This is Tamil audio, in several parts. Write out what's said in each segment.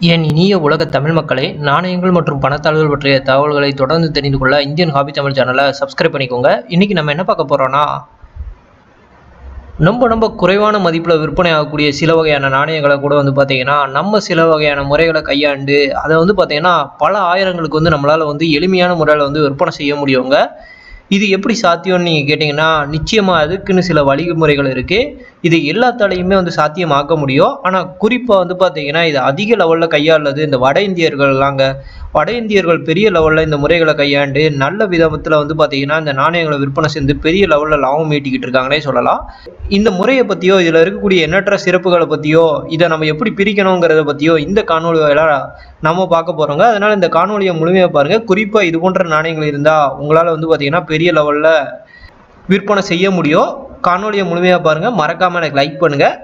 என் இனிய உலக தமிழ் மக்களே நாணயங்கள் மற்றும் பணத்தாள்கள் பற்றிய தகவல்களை தொடர்ந்து தெரிந்து கொள்ள இந்தியன் ஹாபி தமிழ் சேனலை சப்ஸ்கிரைப் பண்ணிக்கோங்க இன்னைக்கு நம்ம என்ன பார்க்க போறோம்னா ரொம்ப ரொம்ப குறைவான மதிப்பில் விற்பனை ஆகக்கூடிய சில வகையான நாணயங்களை கூட வந்து பார்த்தீங்கன்னா நம்ம சில வகையான முறைகளை கையாண்டு அதை வந்து பார்த்தீங்கன்னா பல ஆயிரங்களுக்கு வந்து நம்மளால் வந்து எளிமையான முறையில் வந்து விற்பனை செய்ய முடியுங்க இது எப்படி சாத்தியம்னு நீங்கள் கேட்டிங்கன்னா நிச்சயமாக அதுக்குன்னு சில வழிமுறைகள் இருக்குது இது எல்லாத்தாலையுமே வந்து சாத்தியமாக்க முடியும் ஆனால் குறிப்பாக வந்து பார்த்தீங்கன்னா இது அதிக லெவலில் கையாளுறது இந்த வட இந்தியர்கள்லாங்க வட இந்தியர்கள் பெரிய லெவலில் இந்த முறைகளை கையாண்டு நல்ல விதத்தில் வந்து பார்த்தீங்கன்னா இந்த நாணயங்களை விற்பனை செஞ்சு பெரிய லெவலில் லாபம் ஈட்டிக்கிட்டு இருக்காங்கன்னே சொல்லலாம் இந்த முறையை பற்றியோ இதில் இருக்கக்கூடிய எண்ணற்ற சிறப்புகளை பற்றியோ இதை நம்ம எப்படி பிரிக்கணுங்கிறத பற்றியோ இந்த காணொலியில நம்ம பார்க்க போகிறோங்க அதனால் இந்த காணொலியை முழுமையாக பாருங்கள் குறிப்பாக இது போன்ற நாணயங்கள் இருந்தால் உங்களால் வந்து பார்த்தீங்கன்னா பெரிய லெவலில் விற்பனை செய்ய முடியும் காணொலியை முழுமையாக பாருங்கள் மறக்காமல் எனக்கு லைக் பண்ணுங்கள்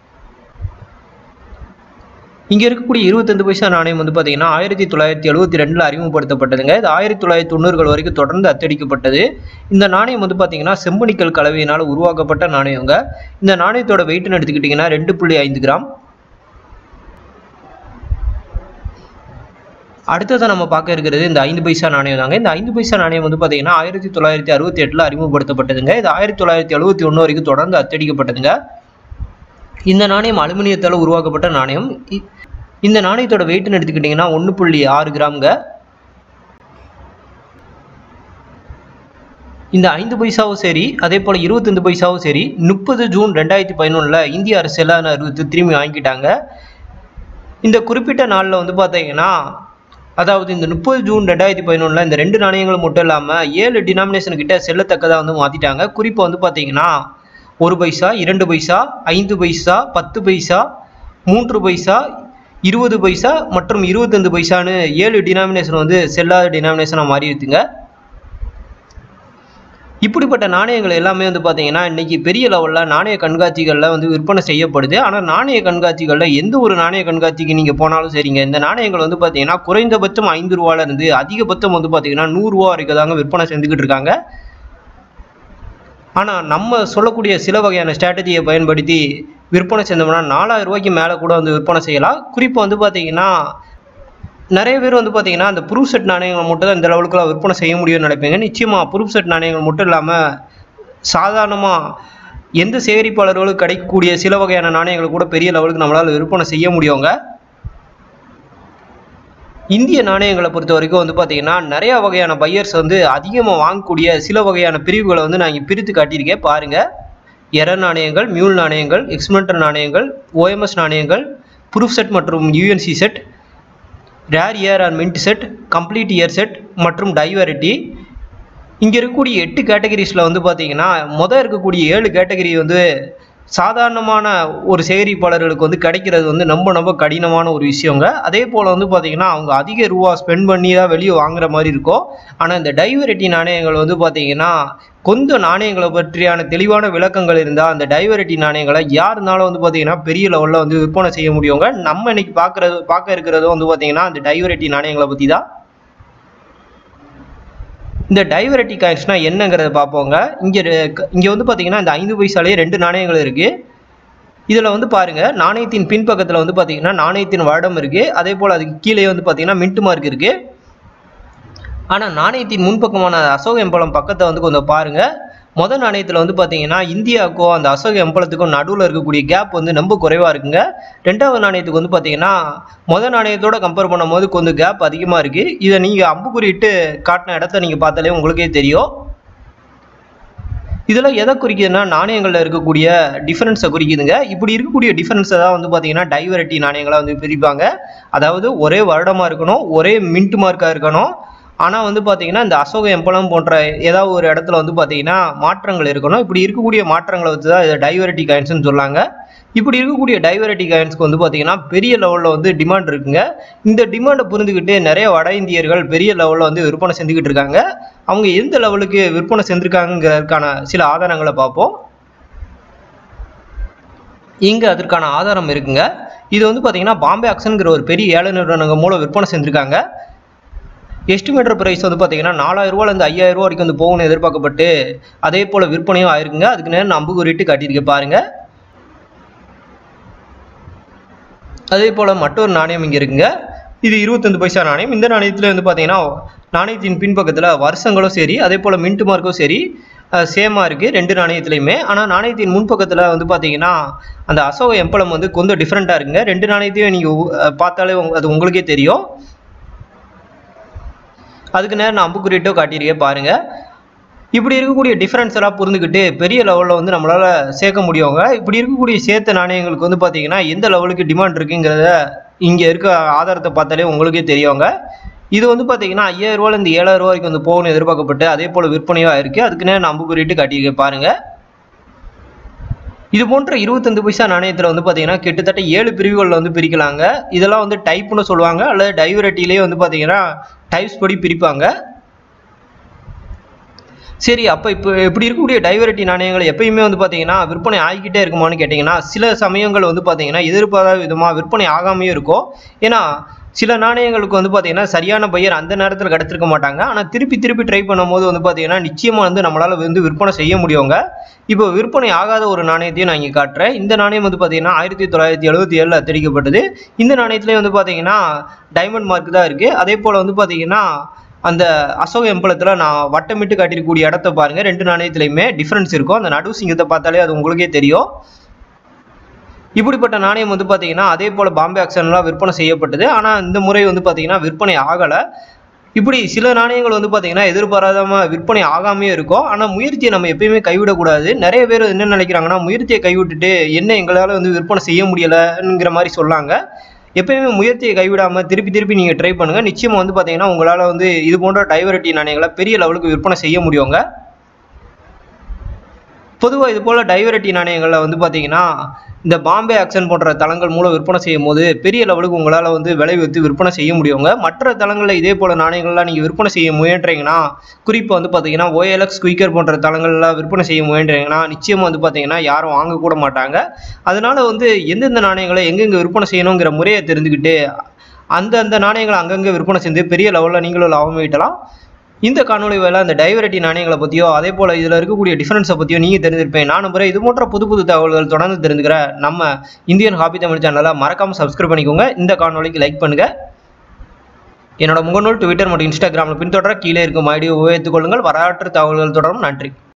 இங்கே இருக்கக்கூடிய இருபத்தஞ்சு பைசா நாணயம் வந்து பார்த்தீங்கன்னா ஆயிரத்தி தொள்ளாயிரத்தி எழுபத்தி ரெண்டில் அறிமுகப்படுத்தப்பட்டதுங்க இது ஆயிரத்தி தொள்ளாயிரத்தி தொண்ணூறுகள் வரைக்கும் தொடர்ந்து அச்சடிக்கப்பட்டது இந்த நாணயம் வந்து பார்த்தீங்கன்னா செம்பனிக்கல் கலவையினால் உருவாக்கப்பட்ட நாணயங்க இந்த நாணயத்தோட வெயிட்னு எடுத்துக்கிட்டிங்கன்னா ரெண்டு புள்ளி ஐந்து கிராம் அடுத்ததாக நம்ம பார்க்க இருக்கிறது இந்த ஐந்து பைசா நாணயம் தாங்க இந்த ஐந்து பைசா நாணயம் வந்து பார்த்தீங்கன்னா ஆயிரத்தி தொள்ளாயிரத்தி அறுபத்தி எட்டில் அறிமுகப்படுத்தப்பட்டதுங்க இது ஆயிரத்தி தொள்ளாயிரத்தி எழுபத்தி ஒன்று வரைக்கும் தொடர்ந்து அச்சடிக்கப்பட்டதுங்க இந்த நாணயம் அலுமினியத்தால் உருவாக்கப்பட்ட நாணயம் இ- இந்த நாணயத்தோட வெயிட்னு எடுத்துக்கிட்டிங்கன்னா ஒன்று புள்ளி ஆறு கிராம்ங்க இந்த ஐந்து பைசாவும் சரி அதே போல் இருபத்தஞ்சு பைசாவும் சரி முப்பது ஜூன் ரெண்டாயிரத்தி பதினொன்றில் இந்திய அரசு எல்லாம் அறிவித்து திரும்பி வாங்கிக்கிட்டாங்க இந்த குறிப்பிட்ட நாளில் வந்து பார்த்தீங்கன்னா அதாவது இந்த முப்பது ஜூன் ரெண்டாயிரத்தி பதினொன்றில் இந்த ரெண்டு நாணயங்களும் மட்டும் இல்லாமல் ஏழு டினாமினேஷன் கிட்ட செல்லத்தக்கதாக வந்து மாற்றிட்டாங்க குறிப்பாக வந்து பார்த்தீங்கன்னா ஒரு பைசா இரண்டு பைசா ஐந்து பைசா பத்து பைசா மூன்று பைசா இருபது பைசா மற்றும் இருபத்தஞ்சு பைசான்னு ஏழு டினாமினேஷன் வந்து செல்லாத டினாமினேஷனாக மாறி இருக்குங்க இப்படிப்பட்ட நாணயங்கள் எல்லாமே வந்து பார்த்தீங்கன்னா இன்னைக்கு பெரிய லெவலில் நாணய கண்காட்சிகளில் வந்து விற்பனை செய்யப்படுது ஆனால் நாணய கண்காட்சிகளில் எந்த ஒரு நாணய கண்காட்சிக்கு நீங்கள் போனாலும் சரிங்க இந்த நாணயங்கள் வந்து பார்த்தீங்கன்னா குறைந்தபட்சம் ஐந்து ரூபால இருந்து அதிகபட்சம் வந்து பார்த்தீங்கன்னா நூறுரூவா வரைக்கும் தாங்க விற்பனை செஞ்சுக்கிட்டு இருக்காங்க ஆனால் நம்ம சொல்லக்கூடிய சில வகையான ஸ்ட்ராட்டஜியை பயன்படுத்தி விற்பனை செஞ்சோம்னா நாலாயிரம் ரூபாய்க்கு மேலே கூட வந்து விற்பனை செய்யலாம் குறிப்பாக வந்து பார்த்தீங்கன்னா நிறைய பேர் வந்து பார்த்தீங்கன்னா அந்த ப்ரூஃப் செட் நாணயங்கள் மட்டும் தான் இந்த லெவலுக்குலாம் விற்பனை செய்ய முடியும்னு நினைப்பீங்க நிச்சயமாக ப்ரூஃப் செட் நாணயங்கள் மட்டும் இல்லாமல் சாதாரணமாக எந்த சேகரிப்பாளர்களுக்கு கிடைக்கக்கூடிய சில வகையான நாணயங்களை கூட பெரிய லெவலுக்கு நம்மளால் விற்பனை செய்ய முடியுங்க இந்திய நாணயங்களை பொறுத்த வரைக்கும் வந்து பார்த்தீங்கன்னா நிறைய வகையான பையர்ஸ் வந்து அதிகமாக வாங்கக்கூடிய சில வகையான பிரிவுகளை வந்து நான் இங்கே பிரித்து காட்டியிருக்கேன் பாருங்கள் எர நாணயங்கள் மியூல் நாணயங்கள் எக்ஸ்மெண்டர் நாணயங்கள் ஓஎம்எஸ் நாணயங்கள் ப்ரூஃப் செட் மற்றும் UNC set rare year and mint set complete year set மற்றும் டைவரிட்டி இங்கே இருக்கக்கூடிய எட்டு கேட்டகரிஸில் வந்து பார்த்தீங்கன்னா மொதல் இருக்கக்கூடிய ஏழு கேட்டகரி வந்து சாதாரணமான ஒரு சேகரிப்பாளர்களுக்கு வந்து கிடைக்கிறது வந்து ரொம்ப ரொம்ப கடினமான ஒரு விஷயங்க அதே போல் வந்து பார்த்தீங்கன்னா அவங்க அதிக ரூபா ஸ்பெண்ட் பண்ணி தான் வெளியே வாங்குற மாதிரி இருக்கும் ஆனால் இந்த டைவரிட்டி நாணயங்கள் வந்து பார்த்தீங்கன்னா கொஞ்சம் நாணயங்களை பற்றியான தெளிவான விளக்கங்கள் இருந்தால் அந்த டைவரிட்டி நாணயங்களை யாருனாலும் வந்து பார்த்தீங்கன்னா பெரிய லெவலில் வந்து விற்பனை செய்ய முடியுங்க நம்ம இன்னைக்கு பார்க்குறது பார்க்க இருக்கிறதும் வந்து பார்த்தீங்கன்னா அந்த டைவரிட்டி நாணயங்களை பற்றி தான் இந்த டைவரிட்டி காயின்ஸ்னா என்னங்கிறத பார்ப்போங்க இங்கே இங்கே வந்து பார்த்தீங்கன்னா இந்த ஐந்து பைசாலே ரெண்டு நாணயங்கள் இருக்குது இதில் வந்து பாருங்கள் நாணயத்தின் பின்பக்கத்தில் வந்து பார்த்தீங்கன்னா நாணயத்தின் வருடம் இருக்குது அதே போல் அதுக்கு கீழே வந்து பார்த்தீங்கன்னா மின்ட் மார்க் இருக்குது ஆனால் நாணயத்தின் முன்பக்கமான அசோக எம்பலம் பக்கத்தை வந்து கொஞ்சம் பாருங்கள் மொதல் நாணயத்தில் வந்து பார்த்தீங்கன்னா இந்தியாவுக்கும் அந்த அசோக எம்பலத்துக்கும் நடுவில் இருக்கக்கூடிய கேப் வந்து ரொம்ப குறைவாக இருக்குங்க ரெண்டாவது நாணயத்துக்கு வந்து பார்த்தீங்கன்னா மொதல் நாணயத்தோட கம்பேர் பண்ணும்போது கொஞ்சம் கேப் அதிகமாக இருக்குது இதை நீங்கள் அம்புக்குறியிட்டு காட்டின இடத்த நீங்கள் பார்த்தாலே உங்களுக்கே தெரியும் இதெல்லாம் எதை குறிக்குதுன்னா நாணயங்களில் இருக்கக்கூடிய டிஃபரன்ஸை குறிக்குதுங்க இப்படி இருக்கக்கூடிய டிஃபரன்ஸை தான் வந்து பார்த்தீங்கன்னா டைவரிட்டி நாணயங்களாக வந்து பிரிப்பாங்க அதாவது ஒரே வருடமாக இருக்கணும் ஒரே மின்ட் மார்க்காக இருக்கணும் ஆனால் வந்து பார்த்தீங்கன்னா இந்த அசோக எம்பலம் போன்ற ஏதாவது ஒரு இடத்துல வந்து பார்த்தீங்கன்னா மாற்றங்கள் இருக்கணும் இப்படி இருக்கக்கூடிய மாற்றங்களை வச்சு தான் இதை டைவரிட்டி காயின்ஸ்னு சொல்லாங்க இப்படி இருக்கக்கூடிய டைவரிட்டி காயின்ஸ்க்கு வந்து பார்த்தீங்கன்னா பெரிய லெவலில் வந்து டிமாண்ட் இருக்குங்க இந்த டிமாண்டை புரிந்துக்கிட்டு நிறைய வட இந்தியர்கள் பெரிய லெவலில் வந்து விற்பனை செஞ்சுக்கிட்டு இருக்காங்க அவங்க எந்த லெவலுக்கு விற்பனை செஞ்சுருக்காங்கிறதுக்கான சில ஆதாரங்களை பார்ப்போம் இங்கே அதற்கான ஆதாரம் இருக்குங்க இது வந்து பார்த்தீங்கன்னா பாம்பே ஆக்ஷனுங்கிற ஒரு பெரிய ஏழை நிறுவனங்கள் மூலம் விற்பனை செஞ்சுருக்காங்க எஸ்டிமேட்டர் ப்ரைஸ் வந்து பார்த்தீங்கன்னா நாலாயிரம் ரூபாலேருந்து ஐயாயிரம் ரூபா வரைக்கும் வந்து போகணும்னு எதிர்பார்க்கப்பட்டு அதே போல் விற்பனையும் ஆயிருக்குங்க அதுக்கு நேரம் நம்பு குறிட்டு காட்டியிருக்கேன் பாருங்கள் அதே போல் மற்றொரு நாணயம் இங்கே இருக்குங்க இது இருபத்தஞ்சு பைசா நாணயம் இந்த நாணயத்தில் வந்து பார்த்தீங்கன்னா நாணயத்தின் பின்பக்கத்தில் வருஷங்களும் சரி அதே போல் மின்ட் மார்க்கும் சரி சேமாக இருக்குது ரெண்டு நாணயத்துலையுமே ஆனால் நாணயத்தின் முன்பக்கத்தில் வந்து பார்த்தீங்கன்னா அந்த அசோக எம்பளம் வந்து கொஞ்சம் டிஃப்ரெண்ட்டாக இருக்குங்க ரெண்டு நாணயத்தையும் நீங்கள் பார்த்தாலே உங்க- அது உங்களுக்கே தெரியும் அதுக்கு நேரம் நான் அம்புக்குறிட்டோ காட்டியிருக்கேன் பாருங்க இப்படி இருக்கக்கூடிய டிஃப்ரென்ஸ் எல்லாம் புரிந்துக்கிட்டு பெரிய லெவலில் வந்து நம்மளால் சேர்க்க முடியுங்க இப்படி இருக்கக்கூடிய சேர்த்த நாணயங்களுக்கு வந்து பார்த்தீங்கன்னா எந்த லெவலுக்கு டிமாண்ட் இருக்குங்கிறத இங்கே இருக்க ஆதாரத்தை பார்த்தாலே உங்களுக்கே தெரியுங்க இது வந்து பார்த்தீங்கன்னா ஐயாயிரம் ரூபாயிலேருந்து ஏழாயிரம் ரூபாய்க்கு வந்து போகணும்னு எதிர்பார்க்கப்பட்டு அதே போல் விற்பனையாக இருக்குது அதுக்கு நேரம் நான் அம்புக்குறிட்டு காட்டியிருக்கேன் பாருங்க இது போன்ற இருபத்தஞ்சு பைசா நாணயத்தில் வந்து பார்த்தீங்கன்னா கிட்டத்தட்ட ஏழு பிரிவுகளில் வந்து பிரிக்கலாங்க இதெல்லாம் வந்து டைப்னு சொல்லுவாங்க அல்லது டைவரட்டிலேயே வந்து பார்த்தீங்கன்னா டைப்ஸ் படி பிரிப்பாங்க சரி அப்போ இப்போ இப்படி இருக்கக்கூடிய டைவரட்டி நாணயங்கள் எப்பயுமே வந்து பார்த்தீங்கன்னா விற்பனை ஆகிக்கிட்டே இருக்குமான்னு கேட்டிங்கன்னா சில சமயங்கள் வந்து பார்த்தீங்கன்னா எதிர்பாராத விதமாக விற்பனை ஆகாமையும் இருக்கும் ஏன்னா சில நாணயங்களுக்கு வந்து பார்த்தீங்கன்னா சரியான பையர் அந்த நேரத்தில் கிடச்சிருக்க மாட்டாங்க ஆனால் திருப்பி திருப்பி ட்ரை பண்ணும்போது வந்து பார்த்தீங்கன்னா நிச்சயமாக வந்து நம்மளால் வந்து விற்பனை செய்ய முடியுங்க இப்போ விற்பனை ஆகாத ஒரு நாணயத்தையும் நான் இங்கே காட்டுறேன் இந்த நாணயம் வந்து பார்த்தீங்கன்னா ஆயிரத்தி தொள்ளாயிரத்தி எழுபத்தி ஏழில் அச்சடிக்கப்பட்டது இந்த நாணயத்துலேயும் வந்து பார்த்தீங்கன்னா டைமண்ட் மார்க் தான் இருக்குது அதே போல் வந்து பார்த்தீங்கன்னா அந்த அசோக எம்பலத்தில் நான் வட்டமிட்டு காட்டியிருக்கக்கூடிய இடத்த பாருங்கள் ரெண்டு நாணயத்துலையுமே டிஃப்ரென்ஸ் இருக்கும் அந்த நடு சிங்கத்தை பார்த்தாலே அது உங்களுக்கே தெரியும் இப்படிப்பட்ட நாணயம் வந்து பார்த்தீங்கன்னா அதே போல் பாம்பே ஆக்ஷன்லாம் விற்பனை செய்யப்பட்டது ஆனால் இந்த முறை வந்து பார்த்தீங்கன்னா விற்பனை ஆகலை இப்படி சில நாணயங்கள் வந்து பார்த்தீங்கன்னா எதிர்பாராதம விற்பனை ஆகாமையே இருக்கும் ஆனால் முயற்சியை நம்ம எப்பயுமே கைவிடக்கூடாது நிறைய பேர் என்ன நினைக்கிறாங்கன்னா முயற்சியை கைவிட்டுட்டு என்ன எங்களால் வந்து விற்பனை செய்ய முடியலைங்கிற மாதிரி சொல்லாங்க எப்பயுமே முயற்சியை கைவிடாமல் திருப்பி திருப்பி நீங்கள் ட்ரை பண்ணுங்கள் நிச்சயமாக வந்து பார்த்தீங்கன்னா உங்களால் வந்து இது போன்ற டைவரட்டி நாணயங்களை பெரிய லெவலுக்கு விற்பனை செய்ய முடியுங்க பொதுவாக இது போல் டைவரட்டி நாணயங்களில் வந்து பார்த்தீங்கன்னா இந்த பாம்பே ஆக்ஷன் போன்ற தளங்கள் மூலம் விற்பனை செய்யும் போது பெரிய லெவலுக்கு உங்களால் வந்து விலை வைத்து விற்பனை செய்ய முடியுங்க மற்ற தளங்களில் இதே போல் நாணயங்கள்லாம் நீங்கள் விற்பனை செய்ய முயன்றீங்கன்னா குறிப்பாக வந்து பார்த்தீங்கன்னா ஓஎல்எக்ஸ் குயிக்கர் போன்ற தளங்கள்லாம் விற்பனை செய்ய முயன்றீங்கன்னா நிச்சயமாக வந்து பார்த்தீங்கன்னா யாரும் வாங்கக்கூட மாட்டாங்க அதனால வந்து எந்தெந்த நாணயங்களை எங்கெங்கே விற்பனை செய்யணுங்கிற முறையை தெரிஞ்சுக்கிட்டு அந்தந்த நாணயங்களை அங்கங்கே விற்பனை செஞ்சு பெரிய லெவலில் நீங்களும் லாபம் ஈட்டலாம் இந்த காணொலி வேலை அந்த டைவரட்டி நாணயங்களை பற்றியோ அதே போல் இதில் இருக்கக்கூடிய டிஃபரன்ஸை பற்றியோ நீங்கள் தெரிஞ்சிருப்பேன் நானும் பிறகு இது போன்ற புது புது தகவல்கள் தொடர்ந்து தெரிஞ்சுக்கிற நம்ம இந்தியன் ஹாபி தமிழ் சேனலை மறக்காமல் சப்ஸ்கிரைப் பண்ணிக்கோங்க இந்த காணொலிக்கு லைக் பண்ணுங்கள் என்னோட முகநூல் ட்விட்டர் மற்றும் இன்ஸ்டாகிராமில் பின்தொடர கீழே இருக்கும் ஐடியை உபயோகித்துக் கொள்ளுங்கள் வரலாற்று தகவல்கள் தொடரும் நன்றி